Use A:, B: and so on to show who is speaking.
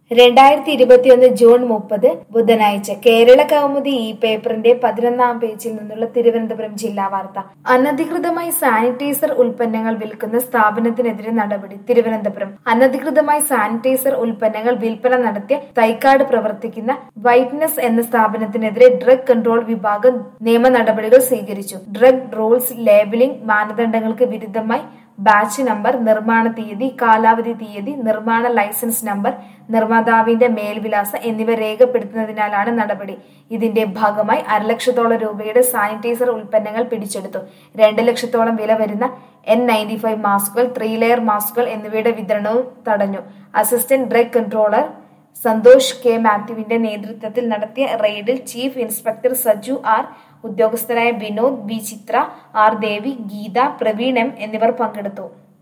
A: രണ്ടായിരത്തി ഇരുപത്തിയൊന്ന് ജൂൺ മുപ്പത് ബുധനാഴ്ച കേരള കൗമുദി ഈ പേപ്പറിന്റെ പതിനൊന്നാം പേജിൽ നിന്നുള്ള തിരുവനന്തപുരം ജില്ലാ വാർത്ത അനധികൃതമായി സാനിറ്റൈസർ ഉൽപ്പന്നങ്ങൾ വിൽക്കുന്ന സ്ഥാപനത്തിനെതിരെ നടപടി തിരുവനന്തപുരം അനധികൃതമായി സാനിറ്റൈസർ ഉൽപ്പന്നങ്ങൾ വിൽപ്പന നടത്തിയ തൈക്കാട് പ്രവർത്തിക്കുന്ന വൈറ്റ്നസ് എന്ന സ്ഥാപനത്തിനെതിരെ ഡ്രഗ് കൺട്രോൾ വിഭാഗം നിയമ നടപടികൾ സ്വീകരിച്ചു ഡ്രഗ് റൂൾസ് ലേബലിംഗ് മാനദണ്ഡങ്ങൾക്ക് വിരുദ്ധമായി ബാച്ച് നമ്പർ നിർമ്മാണ തീയതി കാലാവധി തീയതി നിർമ്മാണ ലൈസൻസ് നമ്പർ നിർമ്മാതാവിന്റെ മേൽവിലാസം എന്നിവ രേഖപ്പെടുത്തുന്നതിനാലാണ് നടപടി ഇതിന്റെ ഭാഗമായി അരലക്ഷത്തോളം രൂപയുടെ സാനിറ്റൈസർ ഉൽപ്പന്നങ്ങൾ പിടിച്ചെടുത്തു രണ്ട് ലക്ഷത്തോളം വില വരുന്ന എൻ നയൻറ്റി ഫൈവ് മാസ്കുകൾ ത്രീ ലെയർ മാസ്കുകൾ എന്നിവയുടെ വിതരണവും തടഞ്ഞു assistant drug controller Santhosh K മാത്യുവിന്റെ നേതൃത്വത്തിൽ നടത്തിയ റെയ്ഡിൽ ചീഫ് ഇൻസ്പെക്ടർ സജു ആർ ഉദ്യോഗസ്ഥരായ Vinod B Chithra R Devi Geetha Praveen M എന്നിവർ പങ്കെടുത്തു